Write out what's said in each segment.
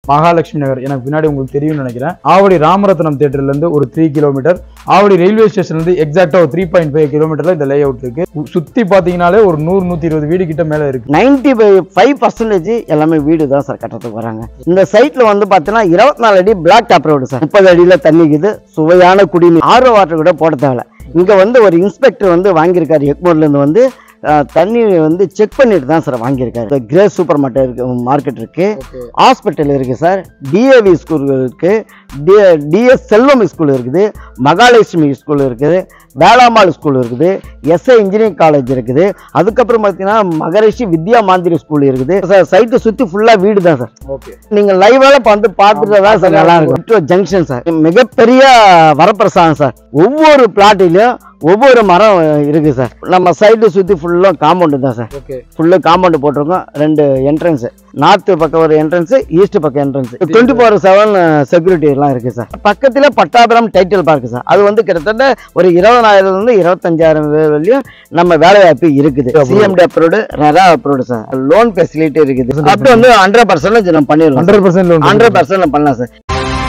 மகாலட்சுமி நகர் எனக்கு பின்னாடி உங்களுக்கு தெரியும்னு நினைக்கிறேன் ஆவடி ராமரத்னம் தேட்டர்ல இருந்து ஒரு த்ரீ கிலோமீட்டர் ஆவடி ரயில்வே ஸ்டேஷன்ல இருந்து எக்ஸாக்டா ஒரு த்ரீ பாயிண்ட் ஃபைவ் கிலோமீட்டர்ல இந்த லே அவுட் இருக்கு உ- சுத்தி பாத்தீங்கன்னாலே ஒரு நூறு நூத்தி இருபது வீடு கிட்ட மேல இருக்கு நைன்டி ஃபைவ் பர்சன்டேஜ் எல்லாமே வீடு தான் சார் கட்டுறதுக்கு வராங்க இந்த சைட்ல வந்து பார்த்தீங்கன்னா இருபத்தி நாலு அடி பிளாக் டாப் ரோடு சார் முப்பது அடியில் தண்ணிக்குது சுவையான குடிநீர் ஆர்ஓ வாட்டர் கூட போட தேவையில்ல இங்கே வந்து ஒரு இன்ஸ்பெக்டர் வந்து வாங்கியிருக்காரு எக்மோர்லேருந்து வந்து அஹ், தண்ணி வந்து செக் பண்ணிட்டு தான் சார் வாங்கியிருக்காரு கிரேஸ் சூப்பர் மார்க்கெட் இருக்கு மார்க்கெட் இருக்கு ஹாஸ்பிட்டல் இருக்கு சார் டிஏவி ஸ்கூல் இருக்கு டிஎஸ் செல்வம் ஸ்கூல் இருக்குது மகாலட்சுமி ஸ்கூல் இருக்குது வேளாமாள் ஸ்கூல் இருக்குது எஸ்ஐ இன்ஜினியரிங் காலேஜ் இருக்குது அதுக்கப்புறம் பார்த்தீங்கன்னா மகரிஷி வித்யா மாந்திரி ஸ்கூல் இருக்குது சார் சைட்டை சுற்றி ஃபுல்லாக வீடு தான் சார் ஓகே நீங்க லைவால வந்து பார்த்துட்டு தான் சார் நல்லா இருக்கும் ஜங்ஷன் சார் மிகப்பெரிய வரப்பிரசாதம் சார் ஒவ்வொரு பிளாட்டிலையும் ஒவ்வொரு மரம் இருக்கு சார் நம்ம சைடு சுற்றி ஃபுல்லாக காம்பவுண்டு தான் சார் ஓகே ஃபுல்லாக காம்பவுண்டு போட்டிருக்கோம் ரெண்டு என்ட்ரன்ஸ் நார்த்து பக்கம் ஒரு என்ட்ரன்ஸ் ஈஸ்ட் பக்கம் entrance twenty four seven security எல்லாம் இருக்கு சார் பக்கத்தில் பட்டாபுரம் டைட்டில் பார்க் சார் அது வந்து கிட்டத்தட்ட ஒரு இருபதாயிரம்லேருந்து இருபத்தஞ்சாயிரம் பேர் வரையும் நம்ம வேலை வாய்ப்பு இருக்குது CMD approved RERA approved sir loan facility இருக்குது அப்போ வந்து ஹண்ட்ரட் பர்சன்டேஜ் நம்ம பண்ணிடலாம் ஹண்ட்ரட் பர்சன்ட் ஹண்ட்ரட் பர்சன்ட் பண்ணலாம் சார்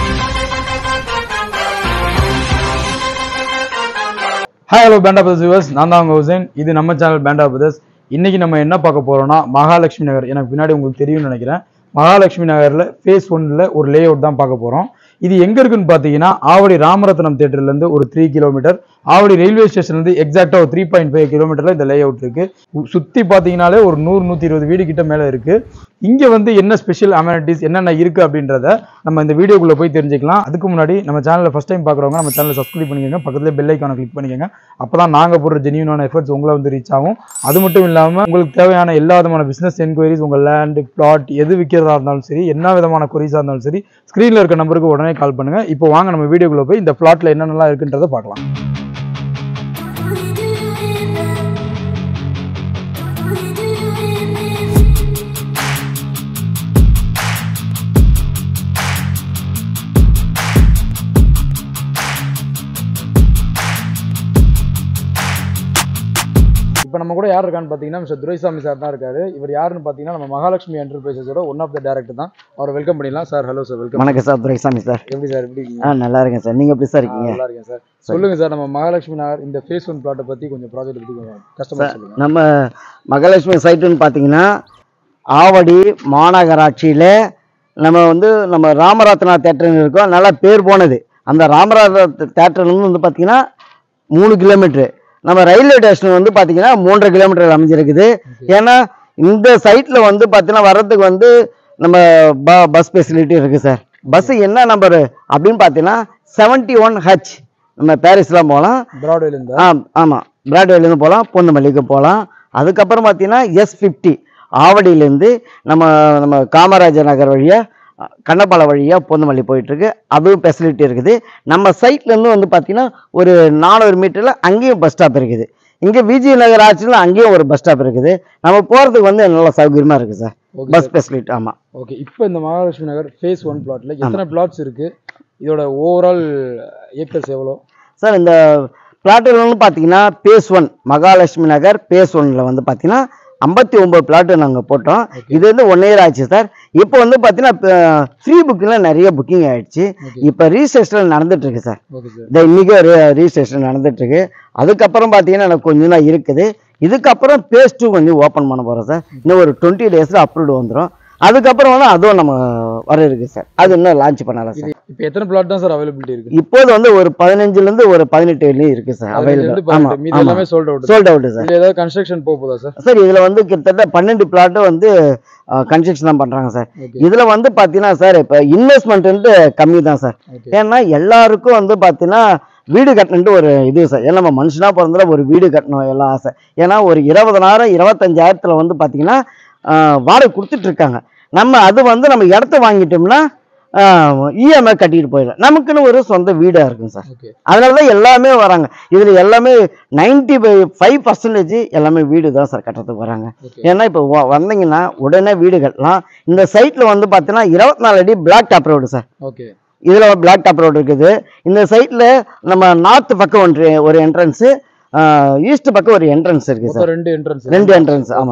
ஹாய் ஹலோ பேண்டா பிரதர்ஸ் வியூவர்ஸ் நான் தான் உங்க ஹுசேன் இது நம்ம சேனல் பேண்டா பிரதர்ஸ் இன்னைக்கு நம்ம என்ன பார்க்க போறோம்னா மகாலட்சுமி நகர் எனக்கு பின்னாடி உங்களுக்கு தெரியும்னு நினைக்கிறேன் மகாலட்சுமி நகர்ல ஃபேஸ் ஒன்ல ஒரு லே அவுட் தான் பார்க்க போறோம் இது எங்க இருக்குன்னு பாத்தீங்கன்னா ஆவடி ராமரத்னம் தேட்டர்ல இருந்து ஒரு த்ரீ கிலோமீட்டர் ஆவடி ரயில்வே ஸ்டேஷன்ல இருந்து எக்ஸாக்டா ஒரு த்ரீ பாயிண்ட் ஃபைவ் கிலோமீட்டர்ல இந்த லே அவுட் இருக்கு உ- சுத்தி பாத்தீங்கன்னாலே ஒரு நூறு நூத்தி இருபது வீடு கிட்ட மேல இருக்கு இங்க வந்து என்ன ஸ்பெஷல் அமெனிட்டிஸ் என்னென்ன இருக்கு அப்படின்றத நம்ம இந்த வீடியோக்குள்ள போய் தெரிஞ்சுக்கலாம் அதுக்கு முன்னாடி நம்ம சேனலை ஃபர்ஸ்ட் டைம் பார்க்குறவங்க நம்ம சேனலை சப்ஸ்கிரைப் பண்ணிக்கோங்க பக்கத்துல பெல் ஐக்கானை கிளிக் பண்ணிக்கோங்க அப்பதான் நாங்க போடுற ஜெனியூனான எஃபர்ட்ஸ் உங்களை வந்து ரீச் ஆகும் அது மட்டும் இல்லாம உங்களுக்கு தேவையான எல்லா விதமான பிசினஸ் என்கொயரிஸ் உங்க லேண்ட் பிளாட் எது விற்கிறதா இருந்தாலும் சரி என்ன விதமான கொரிஸா இருந்தாலும் சரி ஸ்க்ரீன்ல இருக்க நம்பருக்கு உடனே கால் பண்ணுங்க இப்போ வாங்க நம்ம வீடியோக்குள்ள போய் இந்த பிளாட்ல என்னென்னலாம் இருக்குன்றதை பார்க்கலாம் இப்போ நம்ம கூட யார் இருக்கான்னு பார்த்தீங்கன்னா மிஸ்டர் துரைசாமி சார் தான் இருக்காரு இவர் யாருன்னு பார்த்தீங்கன்னா நம்ம மகாலட்சுமி என்டர்பிரைசஸோட ஒன் ஆஃப் த டேரக்டர் தான் அவரை வெல்கம் பண்ணிடலாம் சார் ஹலோ சார் வெல்கம் வணக்கம் சார் துரைசாமி சார் எப்படி சார் எப்படி இருக்கீங்க ஆ நல்லா இருக்கேன் சார் நீங்க எப்படி சார் ஆ, இருக்கீங்க நல்லா இருக்கேன் சார் சொல்லுங்க சார் நம்ம மகாலட்சுமி நகர் இந்த ஃபேஸ் ஒன் பிளாட்டை பத்தி கொஞ்சம் ப்ராஜெக்ட் பத்தி கொஞ்சம் கஸ்டமர் சொல்லுங்க நம்ம மகாலட்சுமி சைட்டுன்னு பார்த்தீங்கன்னா ஆவடி மாநகராட்சியில் நம்ம வந்து நம்ம ராமரத்னா தேட்டர்னு இருக்கோம் நல்லா பேர் போனது அந்த ராமரத்னா தேட்டர்லேருந்து வந்து பார்த்தீங்கன்னா மூணு கிலோமீட்ரு நம்ம ரயில்வே ஸ்டேஷன் வந்து பார்த்தீங்கன்னா மூன்றரை கிலோமீட்டர் அமைஞ்சிருக்குது ஏன்னா இந்த சைட்டில் வந்து பார்த்தீங்கன்னா வர்றதுக்கு வந்து நம்ம ப பஸ் ஃபெசிலிட்டி இருக்குது சார் பஸ் என்ன நம்பர் அப்படின்னு பார்த்தீங்கன்னா செவன்ட்டி ஒன் ஹச் நம்ம பாரிஸ்லாம் போகலாம் பிராட்வேல இருந்தா ஆ ஆமாம் பிராட்வேலேருந்து போகலாம் பொன்னுமல்லிக்கு போகலாம் அதுக்கப்புறம் பார்த்தீங்கன்னா எஸ் ஃபிஃப்டி ஆவடியிலேருந்து நம்ம நம்ம காமராஜர் நகர் வழியாக கண்ணப்பாலை வழியாக பொன்னுமல்லி போயிட்டுருக்கு அதுவும் ஃபெசிலிட்டி இருக்குது நம்ம சைட்லேருந்து வந்து பார்த்தீங்கன்னா ஒரு நானூறு மீட்டரில் அங்கேயும் பஸ் ஸ்டாப் இருக்குது இங்கே விஜய நகர் ஆட்சியில் அங்கேயும் ஒரு பஸ் ஸ்டாப் இருக்குது நம்ம போகிறதுக்கு வந்து நல்ல சௌகரியமாக இருக்குது சார் ஓகே பஸ் ஃபெசிலிட்டி ஆமாம் ஓகே இப்போ இந்த மகாலட்சுமி நகர் ஃபேஸ் ஒன் பிளாட்ல எத்தனை பிளாட்ஸ் இருக்கு இதோட ஓவரால் ஏக்கர்ஸ் எவ்வளோ சார் இந்த பிளாட்டில் வந்து பார்த்தீங்கன்னா phase one Mahalakshmi Nagar phase ஒன்ல வந்து பார்த்தீங்கன்னா ஐம்பத்தி ஒன்பது பிளாட்டு நாங்கள் போட்டோம் இது வந்து ஒன் இயர் ஆச்சு சார் இப்போ வந்து பார்த்தீங்கன்னா ஃப்ரீ புக்கிங்லாம் நிறைய புக்கிங் ஆயிடுச்சு ஓகே இப்போ ரீசெஸ்டன் நடந்துட்டு இருக்கு சார் ஓகே சார் இந்த இன்னைக்கு ரீசெஸ்டன் நடந்துட்டு இருக்கு அதுக்கப்புறம் பார்த்தீங்கன்னா எனக்கு கொஞ்சம் தான் இருக்குது இதுக்கப்புறம் பேஸ் டூ கொஞ்சம் ஓப்பன் பண்ண போகிறோம் சார் இன்னும் ஒரு டுவெண்ட்டி டேஸில் அப்ரூவ்டு வந்துடும் அதுக்கப்புறம் வந்து அதுவும் நம்ம வர இருக்கு சார் அது இன்னும் லான்ச் பண்ணலாம் சார் இது இப்போ எத்தனை பிளாட் தான் சார் அவைலபிலிட்டி இருக்கு இப்போது வந்து ஒரு பதினஞ்சுல இருந்து ஒரு பதினெட்டு வரையும் இருக்கு சார் அதுல இருந்து அவைலபிள் ஆமா பதினெட்டு, மீதி எல்லாமே sold out sold out sir இதுல ஏதாவது கன்ஸ்ட்ரக்ஷன் போக போதா சார் சார் இதுல வந்து கிட்டத்தட்ட பன்னெண்டு பிளாட்டு வந்து கன்ஸ்ட்ரக்ஷன் தான் பண்றாங்க சார் ஓகே இதுல வந்து பாத்தீங்கன்னா சார் இப்ப இன்வெஸ்ட்மெண்ட் கம்மி தான் சார் ஓகே ஏன்னா எல்லாருக்கும் வந்து பாத்தீங்கன்னா வீடு கட்டணுன்ட்டு ஒரு இது சார் ஏன்னா நம்ம மனுஷனா பிறந்தல ஒரு வீடு கட்டணும் எல்லாம் ஆசை ஏன்னா ஒரு இருபதனாயிரம் இருபத்தஞ்சாயிரத்துல வந்து பாத்தீங்கன்னா ஆஹ், வாடகை கொடுத்துட்டு இருக்காங்க நம்ம அது வந்து நம்ம இடத்த வாங்கிட்டோம்னா இஎம்ஐ கட்டிட்டு போயிடலாம் நமக்குன்னு ஒரு சொந்த வீடா இருக்கும் சார் ஓகே அதனால தான் எல்லாமே வராங்க இதுல எல்லாமே நைன்டி ஃபைவ் பர்சன்டேஜ் எல்லாமே வீடு தான் சார் கட்டுறதுக்கு வராங்க ஓகே ஏன்னா இப்போ வ- வந்தீங்கன்னா உடனே வீடு கட்டலாம் இந்த சைட்ல வந்து பார்த்தீங்கன்னா இருபத்தி நாலு அடி block top road sir okay இதுல பிளாக் டாப் ரோடு இருக்குது இந்த சைட்ல நம்ம நார்த் பக்கம் ஒன்று ஒரு என்ட்ரன்ஸ் ஈஸ்ட் பக்கம் ஒரு என்ட்ரன்ஸ் இருக்கு சார் மொத்தம் ரெண்டு என்ட்ரன்ஸ் ரெண்டு என்ட்ரன்ஸ் ஆமா சார்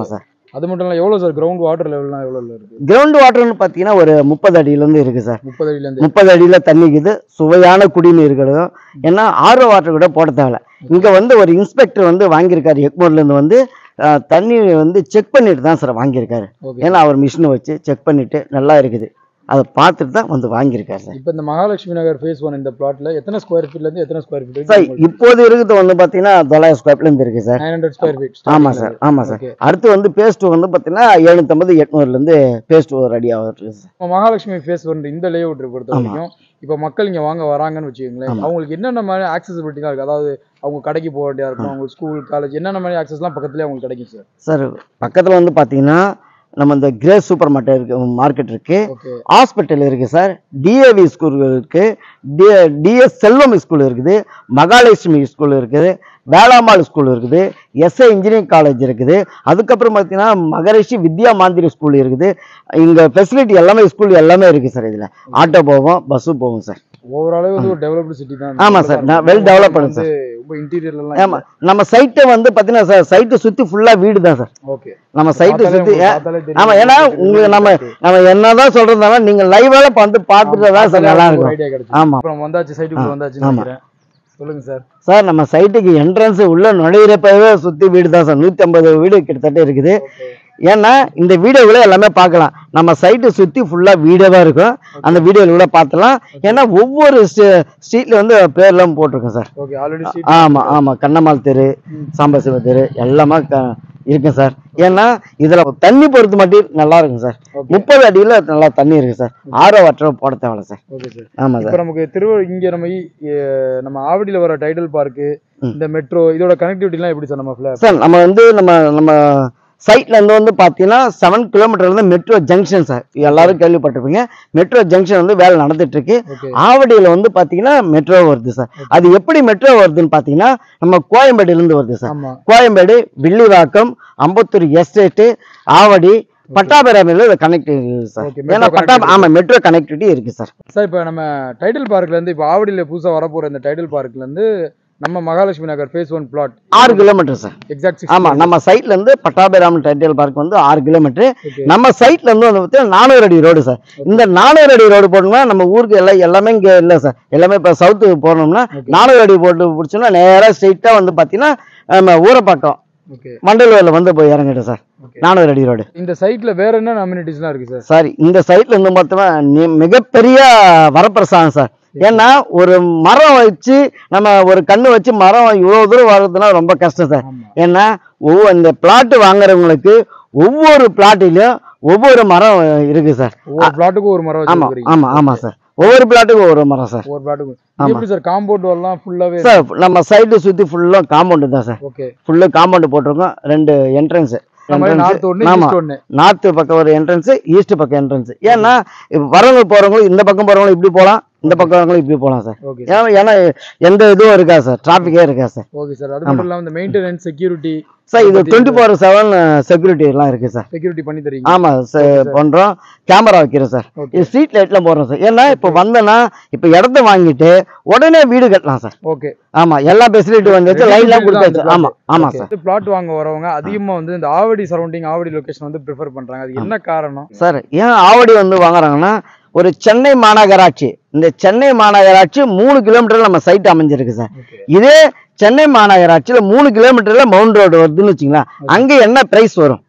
அது மட்டும் இல்லை எவ்வளோ சார் கிரவுண்ட் வாட்டர் லெவல்லாம் எவ்வளோ இருக்கு கிரவுண்ட் வாட்டர்னு பார்த்தீங்கன்னா ஒரு முப்பது அடியிலேருந்து இருக்கு சார் முப்பது அடியிலேருந்து முப்பது அடியில் தண்ணிக்குது சுவையான குடிநீர் கிடைக்கும் ஏன்னா ஆர்ஓ வாட்டர் கூட போட தேவையில்ல இங்கே வந்து ஒரு இன்ஸ்பெக்டர் வந்து வாங்கியிருக்காரு எக்மோர்லேருந்து வந்து அஹ், தண்ணி வந்து செக் பண்ணிட்டு தான் சார் வாங்கியிருக்காரு ஓகே ஏன்னா அவர் மிஷினை வச்சு செக் பண்ணிட்டு நல்லா இருக்குது அதை பார்த்துட்டு தான் வந்து வாங்கியிருக்காரு சார் இப்போ இந்த மகாலட்சுமி நகர் ஃபேஸ் ஒன் இந்த பிளாட்ல எத்தனை ஸ்கொயர் ஃபீட்லேருந்து எத்தனை ஸ்கொயர் ஃபீட் சார் இப்போது இருக்குது வந்து பார்த்தீங்கன்னா தொள்ளாயிரம் ஸ்கொயர்லேருந்து இருக்குது sir nine hundred square feet ஆமாம் சார் ஆமாம் சார் ஓகே அடுத்து வந்து பேஸ்ட் வந்து பார்த்தீங்கன்னா எழுநூத்தம்பது எட்நூறுலேருந்து பேஸ்ட் ஒரு அடி ஆகுது சார் இப்போ மகாலட்சுமி ஃபேஸ் ஒன் இந்த லே அவுட் பொறுத்த ஆமா. வரைக்கும் இப்போ மக்கள் இங்க வாங்க வராங்கன்னு வச்சுக்கோங்களேன் ஆமா. அவங்களுக்கு என்னென்ன மாதிரி ஆக்சசிபிலிட்டி தான் இருக்கு அதாவது அவங்க கடைக்கு போக வேண்டியா இருக்கும் அவங்க ஸ்கூல் காலேஜ் என்னென்ன மாதிரி ஆக்சஸ்லாம் பக்கத்துலேயே அவங்களுக்கு கிடைக்கும் சார் சார் பக்கத்தில் வந்து பார்த்தீங்கன்னா நம்ம இந்த கிரேஸ் சூப்பர் மார்க்கெட் இருக்கு மார்க்கெட் இருக்குது ஓகே ஹாஸ்பிட்டல் இருக்குது சார் டிஏவி ஸ்கூல் இருக்குது டி டிஎஸ் செல்வம் ஸ்கூல் இருக்குது மகாலட்சுமி ஸ்கூல் இருக்குது வேளாம்மாள் ஸ்கூல் இருக்குது எஸ்ஏ இன்ஜினியரிங் காலேஜ் இருக்குது அதுக்கப்புறம் பார்த்தீங்கன்னா மகரிஷி வித்யா மாந்திரி ஸ்கூல் இருக்குது இங்கே ஃபெசிலிட்டி எல்லாமே ஸ்கூல் எல்லாமே இருக்குது சார் இதில் ஆட்டோ போவோம் பஸ்ஸு போகும் சார் ஓவராலே வந்து ஒரு டெவலப்டு சிட்டி தான் ஆமா சார், நான் well developed வந்து ரொம்ப இன்டீரியர்லாம் ஆமாம் நம்ம சைட்டை வந்து பார்த்தீங்கன்னா சார் சைட்டை சுற்றி ஃபுல்லாக வீடு தான் சார் ஓகே நம்ம சைட்டை சுற்றி ஆமா ஏன்னா உங்களுக்கு நம்ம நம்ம என்னதான் சொல்றதுனால நீங்க லைவால வந்து பார்த்துட்டு தான் சார் நல்லா இருக்கும் ஐடியா கிடைச்சு ஆமா அப்புறம் வந்தாச்சு சைட்டுக்குள்ள வந்தாச்சு ஆமா. நினைக்கிறேன் சொல்லுங்க சார் சார் நம்ம சைட்டுக்கு என்ட்ரன்ஸ் உள்ள நுழையிறப்பவே சுத்தி வீடு தான் சார் நூத்தி ஐம்பது வீடு கிட்டத்தட்ட இருக்குது ஏன்னா இந்த வீடியோவில் எல்லாமே பார்க்கலாம் நம்ம சைட்டு சுத்தி ஃபுல்லா வீடியோவா இருக்கும் அந்த வீடியோவில் கூட பார்த்துலாம் ஏன்னா ஒவ்வொரு ஸ்ட்ரீட்ல வந்து பேர்லாம் போட்டிருக்கோம் சார் ஓகே ஆல்ரெடி ஆமா ஆமா கண்ணம்மாள் தெரு சாம்பசிவ தெரு எல்லாமே க- இருக்கு சார் ஏன்னா இதுல தண்ணி பொறுத்து மட்டும் நல்லா இருக்கும் சார் ஓகே முப்பது அடியில நல்லா தண்ணி இருக்கு சார் ஆரோ வாட்டர் போட தேவையில்ல சார் ஓகே சார் ஆமா இப்போ சார் நமக்கு திருவள்ளூர் இங்க நம்ம இ- எ- நம்ம ஆவடியில வர டைடல் பார்க்கு ம். இந்த மெட்ரோ இதோட கனெக்டிவிட்டிலாம் எப்படி சார் நம்ம ஃபிளாட் சார் நம்ம வந்து நம்ம நம்ம சைட்ல இருந்து வந்து பாத்தீங்கன்னா செவன் கிலோமீட்டர் வந்து மெட்ரோ ஜங்ஷன் சார் எல்லாரும் கேள்விப்பட்டிருப்பீங்க மெட்ரோ ஜங்ஷன் வந்து வேலை நடந்துட்டு இருக்கு ஓகே ஆவடியில வந்து பாத்தீங்கன்னா மெட்ரோ வருது சார் அது எப்படி மெட்ரோ வருதுன்னு பாத்தீங்கன்னா நம்ம கோயம்பேடுல இருந்து வருது சார் ஆமா கோயம்பேடு வில்லிவாக்கம் அம்பத்தூர் எஸ்டேட்டு ஆவடி பட்டாபிராமியில் கனெக்டிவிட்டி சார் Okay, metro ஏன்னா பட்டா connectivity. ஆமா மெட்ரோ கனெக்டிவிட்டி இருக்கு சார் சார் இப்போ நம்ம டைடல் பார்க்ல இருந்து இப்போ ஆவடியில புதுசா வரப்போற இந்த டைடல் பார்க்ல இருந்து நம்ம Mahalakshmi Nagar phase one plot ஆறு கிலோமீட்டர் சார் எக்ஸாக்ட் ஆமா நம்ம சைட்ல இருந்து பட்டாபிராமன் டைட்டில் பார்க் வந்து ஆறு கிலோமீட்டர் ஓகே நம்ம சைட்ல இருந்து வந்து பார்த்தீங்கன்னா நானூறு அடி ரோடு சார் இந்த நானூறு அடி ரோடு போட்டோம்னா நம்ம ஊருக்கு எல்லாம் எல்லாமே இங்க இல்ல சார் எல்லாமே இப்போ சவுத்துக்கு போனோம்னா Okay. நானூறு அடி போட்டு பிடிச்சோம்னா நேரா ஸ்ட்ரெயிட்டா வந்து பாத்தீங்கன்னா நம்ம ஊரை பக்கம் ஓகே மண்டலூர்ல வந்து போய் இறங்கிடும் சார் ஓகே நானூறு அடி ரோடு இந்த சைட்ல வேற என்ன அம்யூனிட்டிஸ்லாம் இருக்கு சார் சார் இந்த சைட்ல இருந்து பார்த்தோம்னா நி- மிகப்பெரிய வரப்பிரசாதம் சார் ஏன்னா ஒரு மரம் வச்சு நம்ம ஒரு கண்ணு வச்சு மரம் இவ்வளவு தூரம் வர்றதுனா ரொம்ப கஷ்டம் சார் ஆமா ஏன்னா ஒவ்வொரு இந்த பிளாட் வாங்குறவங்களுக்கு ஒவ்வொரு பிளாட்டிலையும் ஒவ்வொரு மரம் இருக்கு சார் ஒவ்வொரு பிளாட்டுக்கும் ஒரு மரம் ஆமா வச்சிருக்கீங்க ஆமா ஆமா சார் ஒவ்வொரு பிளாட்டுக்கும் ஒரு மரம் சார் ஒவ்வொரு பிளாட்டுக்கும் ஆமா. எப்படி சார் காம்பவுண்ட் வரலாம் ஃபுல்லாவே சார் நம்ம சைடு சுத்தி ஃபுல்லா காம்பவுண்டு தான் சார் ஓகே ஃபுல்லு காம்பவுண்டு போட்டிருக்கோம் ரெண்டு என்ட்ரன்ஸ் நம்ம நார்த் ஒன்னு ஆமா. ஈஸ்ட் ஒன்னு நார்த்து பக்கம் ஒரு என்ட்ரன்ஸ் ஈஸ்ட் பக்கம் என்ட்ரன்ஸ் ஏன்னா இப்ப வரவங்க போறவங்களும் இந்த பக்கம் போறவங்களும் இப்படி போகலாம் இந்த பக்கம் வரவங்களும் இப்படி போகலாம் சார் ஓகே ஏன்னா ஏன்னா எந்த இதுவும் இருக்கா சார் டிராஃபிக்கே இருக்கா சார் ஓகே சார் அது மட்டும் இல்லாம இந்த மெயின்டெனன்ஸ் செக்யூரிட்டி சார் இது டுவெண்ட்டி ஃபோர் செவன் செக்யூரிட்டி எல்லாம் இருக்கு சார் செக்யூரிட்டி பண்ணி தரீங்க ஆமா சார் பண்றோம் கேமரா வைக்கிறோம் சார் ஓகே இது ஸ்ட்ரீட் லைட்லாம் போடுறோம் சார் ஏன்னா இப்போ வந்தேன்னா இப்போ இடத்த வாங்கிட்டு உடனே வீடு கட்டலாம் சார் ஓகே ஆமா எல்லா ஃபெசிலிட்டி வந்துச்சு லைன்லாம் கொடுத்தாச்சு ஆமா ஆமா சார் பிளாட் வாங்க வரவங்க அதிகமா வந்து இந்த ஆவடி சரௌண்டிங் ஆவடி லொகேஷன் வந்து ப்ரிஃபர் பண்றாங்க அதுக்கு என்ன காரணம் சார் ஏன் ஆவடி வந்து வாங்குறாங்கன்னா ஒரு சென்னை மாநகராட்சி இந்த சென்னை மாநகராட்சி மூணு கிலோமீட்டர்ல நம்ம சைட் அமைஞ்சிருக்கு சார் ஓகே இதே சென்னை மாநகராட்சியில மூணு கிலோமீட்டர்ல மவுண்ட் ரோடு வருதுன்னு வச்சுங்களேன் அங்க என்ன பிரைஸ் வரும்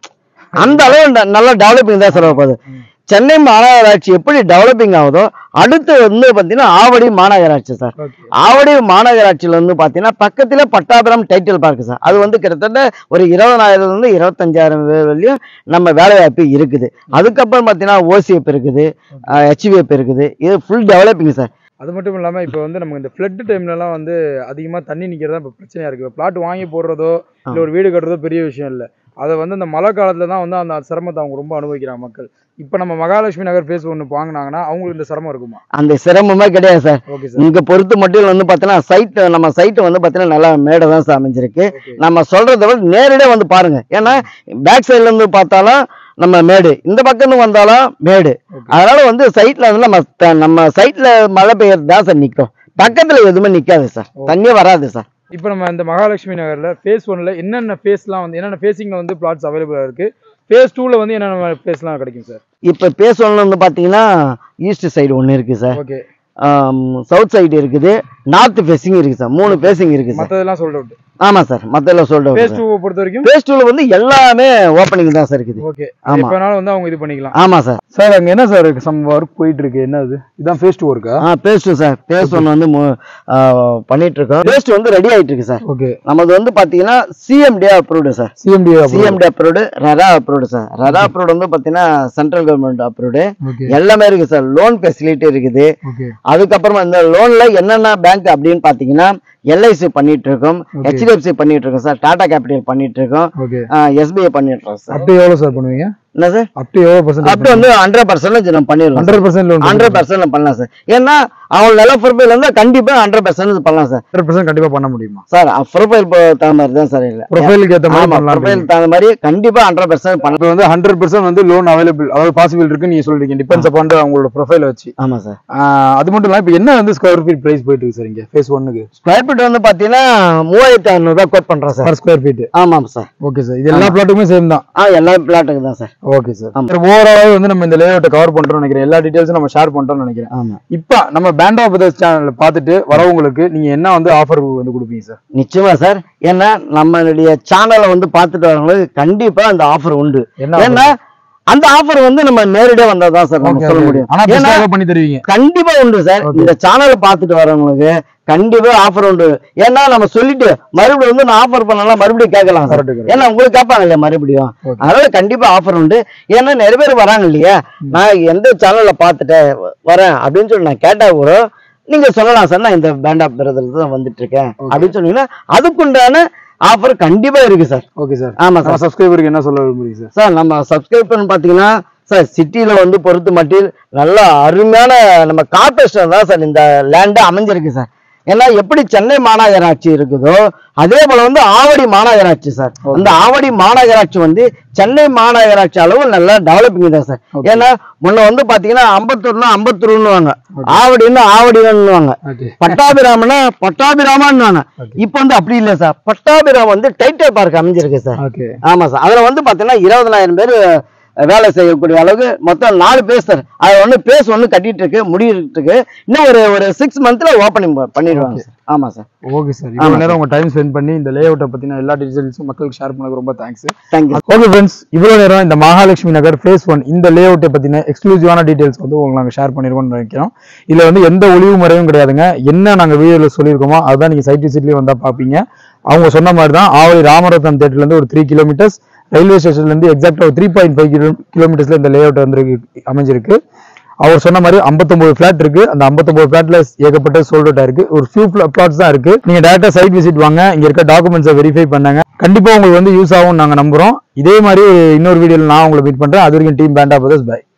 அந்த அளவு ந- நல்ல டெவலப்பிங் தான் சார் போகுது ம். சென்னை மாநகராட்சி எப்படி டெவலப்பிங் ஆகுதோ அடுத்து வந்து பார்த்தீங்கன்னா ஆவடி மாநகராட்சி சார் ஓகே ஆவடி மாநகராட்சியில் வந்து பார்த்தீங்கன்னா பக்கத்துல பட்டாபுரம் டைட்டில் பார்க் சார் அது வந்து கிட்டத்தட்ட ஒரு இருபதாயிரம்லேருந்து இருபத்தஞ்சாயிரம் வரையும் நம்ம வேலைவாய்ப்பு இருக்குது அதுக்கப்புறம் பார்த்தீங்கன்னா ஓசிஎஃப் இருக்குது ஹெச்விஎஃப் இருக்குது இது ஃபுல் டெவலப்பிங் சார் அது மட்டும் இல்லாம இப்போ வந்து நமக்கு இந்த ஃப்ளட் டைம்லலாம் வந்து அதிகமா தண்ணி நிக்கிறதா இப்போ பிரச்சனையா இருக்கு பிளாட் வாங்கி போடுறதோ இல்ல ஒரு வீடு கட்டுறதோ பெரிய விஷயம் இல்ல அதை வந்து அந்த மழை காலத்துல தான் வந்து அந்த சிரமத்தை அவங்க ரொம்ப அனுபவிக்கிறாங்க மக்கள் இப்போ நம்ம மகாலட்சுமி நகர் ஃபேஸ் ஒன்று வாங்கினாங்கன்னா அவங்களுக்கு இந்த சிரமம் இருக்குமா அந்த சிரமமே கிடையாது சார் ஓகே சார் இங்க பொறுத்து மட்டும் வந்து பார்த்தீங்கன்னா சைட் நம்ம சைட் வந்து பார்த்தீங்கன்னா நல்லா மேடை தான் சார் அமைஞ்சிருக்கு ஓகே நம்ம சொல்றத விட நேரடியாக வந்து பாருங்க ஏன்னா பேக் சைட்ல இருந்து பார்த்தாலும் நம்ம மேடு இந்த பக்கம் இருந்து வந்தாலும் மேடு ஓகே அதனால வந்து சைட்ல வந்து நம்ம த- நம்ம சைட்ல மழை பெய்யறது தான் சார் நிற்கும் பக்கத்துல எதுவுமே நிக்காது சார் தண்ணியே வராது சார் இப்போ நம்ம இந்த மகாலட்சுமி நகர்ல ஃபேஸ் ஒன்ல என்னென்ன ஃபேஸ்லாம் வந்து என்னென்ன ஃபேஸிங்ல வந்து பிளாட்ஸ் அவைலபிளா இருக்கு ஃபேஸ் டூல வந்து என்னென்ன பிளேஸ்லாம் கிடைக்கும் சார் இப்போ பேசணும்னு வந்து பார்த்தீங்கன்னா ஈஸ்ட் சைடு ஒன்று இருக்குது சார் ஓகே சவுத் சைடு இருக்குது நார்த் ஃபேஸிங் இருக்குது சார் மூணு ஃபேஸிங் இருக்குது சார் மத்ததெல்லாம் சொல்ட் அவுட் ஆமாம் சார் மற்றெல்லாம் சொல்லிட்டு ஃபேஸ் டூ பொறுத்த வரைக்கும் ஃபேஸ் டூவில் வந்து எல்லாமே ஓப்பனிங் தான் சார் இருக்குது ஓகே ஆமா. எப்பனாலும் வந்து அவங்க இது பண்ணிக்கலாம் ஆமாம் சார் சார் அங்க என்ன சார் சம் ஒர்க் போயிட்டு இருக்கு என்ன அது இதான் ஃபேஸ் டூ ஒர்க்கா ஆ பேஸ்ட் சார் பேஸ்ட் ஒன்று வந்து மு- ஆ, பண்ணிட்டு இருக்கோம் பேஸ்ட் வந்து ரெடி ஆயிட்டு இருக்கு சார் ஓகே நமது வந்து பாத்தீங்கன்னா CMD approved sir CMD CMD approved RERA approved sir RERA approved வந்து பாத்தீங்கன்னா சென்ட்ரல் கவர்மெண்ட் அப்ரூவ்டு ஓகே எல்லாமே இருக்கு சார் லோன் ஃபெசிலிட்டி இருக்குது ஓகே அதுக்கப்புறமா இந்த லோன்ல என்னென்ன பேங்க் அப்படின்னு பாத்தீங்கன்னா எல்ஐசி பண்ணிட்டு இருக்கோம் Okay. ஹெச்டிஎஃப்சி பண்ணிட்டு இருக்கோம் சார் டாடா கேபிட்டல் பண்ணிட்டு இருக்கோம் ஓகே எஸ்பிஐ பண்ணிட்டு இருக்கோம் சார் அப் டு எவ்வளவு சார் பண்ணுவீங்க என்ன சார் அப் டு எவ்வளவு அப் பர்சன்ட் வந்து ஹண்ட்ரட் பர்சன்டேஜ் நம்ம பண்ணிடலாம் hundred percent loan hundred percent பண்ணலாம் சார் ஏன்னா அவங்க நல்ல ப்ரொஃபைல் இருந்தா கண்டிப்பா ஹண்ட்ரட் பர்சன்ட் பண்ணலாம் சார் ஹண்ட்ரட் பர்சன்ட் கண்டிப்பா பண்ண முடியுமா சார் ப்ரொஃபைல் தகுந்த மாதிரி தான் சார் இல்ல ப்ரொஃபைலுக்கு ஏத்த மாதிரி ஆமா பண்ணலாம் ப்ரொஃபைல் தகுந்த மாதிரி கண்டிப்பா ஹண்ட்ரட் பர்சன்ட் பண்ணலாம் இப்போ வந்து ஹண்ட்ரட் பர்சன்ட் வந்து லோன் அவைலபிள் அதாவது பாசிபிள் இருக்கு நீங்க சொல்றீங்க டிபெண்ட்ஸ் அப்பான் அவங்களோட ப்ரொஃபைல வச்சு ஆமா சார் ஆஹ் அது மட்டும் இல்லாம இப்போ என்ன வந்து ஸ்கொயர் ஃபீட் பிரைஸ் போயிட்டு இருக்கு சார் இங்க ஃபேஸ் ஒன்னுக்கு ஸ்கொயர் ஃபீட் வந்து பாத்தீங்கன்னா மூவாயிரத்தி ஐநூறுபா கோட் பண்றோம் சார் பர் ஸ்கொயர் ஃபீட் ஆமாம் சார் ஓகே சார் இது எல்லா பிளாட்டுக்குமே சேம் தான் ஆ எல்லா பிளாட்டுக்கு தான் சார் ஓகே சார் ஆமா. ஓவரால் வந்து நம்ம இந்த லேஅவுட்டை கவர் பண்றோம்னு நினைக்கிறேன் எல்லா டீடைல்ஸும் நம்ம ஷேர் பண்றோம்னு நினைக்கிறேன் ஆமா இப்போ நம்ம பேண்ட் ஆஃப் பிரதர்ஸ் சேனல்ல பார்த்துட்டு வரவங்களுக்கு நீங்க என்ன வந்து ஆஃபர் வந்து கொடுப்பீங்க சார் நிச்சயமா சார் ஏன்னா நம்மளுடைய சேனலை வந்து பார்த்துட்டு வரவங்களுக்கு கண்டிப்பா அந்த ஆஃபர் உண்டு என்ன ஏன்னா அந்த ஆஃபர் வந்து நம்ம நேரடியா வந்தா தான் சார் நம்ம சொல்ல முடியும் ஆனா ஏன்னா பெஸ்ட்டாக பண்ணி தருவீங்க கண்டிப்பா உண்டு சார் Okay. இந்த சேனலை பார்த்துட்டு வரவங்களுக்கு கண்டிப்பா ஆஃபர் உண்டு ஏன்னா நம்ம சொல்லிட்டு மறுபடியும் வந்து நான் ஆஃபர் பண்ணலாம் மறுபடியும் கேட்கலாம் சார் Correct, correct. ஏன்னா உங்களுக்கு கேட்பாங்க இல்லையா மறுபடியும் Okay. அதனால கண்டிப்பா ஆஃபர் உண்டு ஏன்னா நிறைய பேர் வராங்க இல்லையா நான் எந்த சேனல்ல பார்த்துட்டேன் வரேன் அப்படின்னு சொல்லி நான் கேட்டா கூட நீங்க சொல்லலாம் சார் நான் இந்த பேண்ட் ஆஃப் பிரதர் தான் வந்துட்டு இருக்கேன் Okay. அப்படின்னு சொன்னீங்கன்னா அதுக்குண்டான ஆஃபர் கண்டிப்பா இருக்கு சார் ஓகே சார் ஆமா நம்ம சார் சப்ஸ்கிரைபருக்கு என்ன சொல்ல விரும்புறீங்க சார் சார் நம்ம சப்ஸ்கிரைப் பண்ணி பார்த்தீங்கன்னா சார் சிட்டியில வந்து பொறுத்து மட்டில் நல்ல அருமையான நம்ம கார்பரேஷன் தான் சார் இந்த லேண்டு அமைஞ்சிருக்கு சார் ஏன்னா எப்படி சென்னை மாநகராட்சி இருக்குதோ அதே போல வந்து ஆவடி மாநகராட்சி சார் அந்த ஆவடி மாநகராட்சி வந்து சென்னை மாநகராட்சி அளவு நல்லா டெவலப்பிங் தான் சார் Okay. ஏன்னா முன்ன வந்து பாத்தீங்கன்னா அம்பத்தூர்னா அம்பத்தூர்னுவாங்க ஆவடின்னா ஆவடின்னுவாங்க ஓகே பட்டாபிராமனா பட்டாபிராமன்னுவாங்க Okay. இப்போ வந்து அப்படி இல்லை சார் பட்டாபிராமன் வந்து டைட்டல் பார்க் அமைஞ்சிருக்கு சார் ஓகே ஆமா சார் அதுல வந்து பாத்தீங்கன்னா இருபதனாயிரம் பேர் வேலை செய்யக்கூடிய அளவுக்கு மொத்தம் நாலு பேஸ் சார் அது ஒண்ணு பேஸ் ஒண்ணு கட்டிட்டு இருக்கு முடியிட்டு இருக்கு இன்னும் ஒரு ஒரு சிக்ஸ் மந்த்ல ஓப்பனிங் பண்ணிடுவாங்க சார் ஆமா சார் ஓகே சார் இவ்வளவு நேரம் உங்க டைம் ஸ்பெண்ட் பண்ணி இந்த லேஅவுட்டை பத்தின எல்லா டீடைல்ஸும் மக்களுக்கு ஷேர் பண்ணதுக்கு ரொம்ப தேங்க்ஸ் தேங்க்யூ ஓகே ஃப்ரெண்ட்ஸ் இவ்வளவு நேரம் இந்த மகாலட்சுமி நகர் ஃபேஸ் ஒன் இந்த லேஅவுட்டை பத்தின எக்ஸ்க்ளூசிவான டீடைல்ஸ் வந்து உங்களுக்கு நாங்க ஷேர் பண்ணிருக்கோம்னு நினைக்கிறோம் இதுல வந்து எந்த ஒளிவு முறையும் கிடையாதுங்க என்ன நாங்க வீடியோல சொல்லியிருக்கோமோ அதுதான் நீங்க சைட் விசிட்லயே வந்தா பாப்பீங்க அவங்க சொன்ன மாதிரி தான் ஆவடி ராமரத்னம் தேட்டர்ல இருந்து ஒரு த்ரீ கிலோமீட்டர்ஸ் ரயில்வே ஸ்டேஷன்ல இருந்து எக்ஸாக்டா ஒரு த்ரீ பாயிண்ட் ஃபைவ் கிலோமீட்டர்ஸ்ல இந்த லேஅவுட் வந்து அமைஞ்சிருக்கு அவர் சொன்ன மாதிரி 59 ஃபிளாட் இருக்கு அந்த 59 ஃபிளாட்ல ஏகப்பட்ட சோல்ட் அவுட் இருக்கு ஒரு ஃபியூ பிளாட்ஸ் தான் இருக்கு நீங்க டேரக்டா சைட் விசிட் வாங்க இங்க இருக்க டாக்குமெண்ட்ஸை வெரிஃபை பண்ணாங்க கண்டிப்பா உங்களுக்கு வந்து யூஸ் ஆகும் நாங்க நம்புறோம் இதே மாதிரி இன்னொரு வீடியோல நான் உங்களை மீட் பண்றேன் அது வரைக்கும் டீம் பேண்டா பிரதர்ஸ் பை